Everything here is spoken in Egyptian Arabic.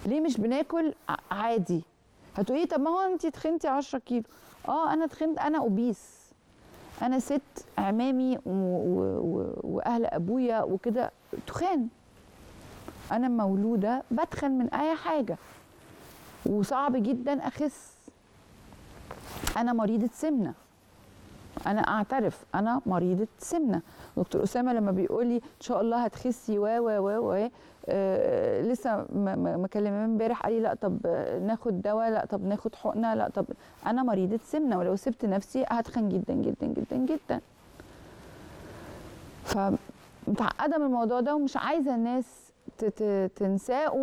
ليه مش بناكل ع- عادي هتقولي طب ما هو انت تخنتي 10 كيلو اه انا تخنت انا اوبيس انا ست عمامي و- و- و- واهل ابويا وكده تخان انا مولوده بتخن من اي حاجه وصعب جدا اخس انا مريضه سمنه انا اعترف انا مريضه سمنه دكتور اسامه لما بيقول لي ان شاء الله هتخسي و و و و آه لسه م- م- مكلمه امبارح قال لي لا طب آه، ناخد دواء لا طب ناخد حقنه لا طب انا مريضه سمنه ولو سبت نفسي هتخن جدا جدا جدا جدا فمتعقده من الموضوع ده ومش عايزه الناس ت- ت- تنساه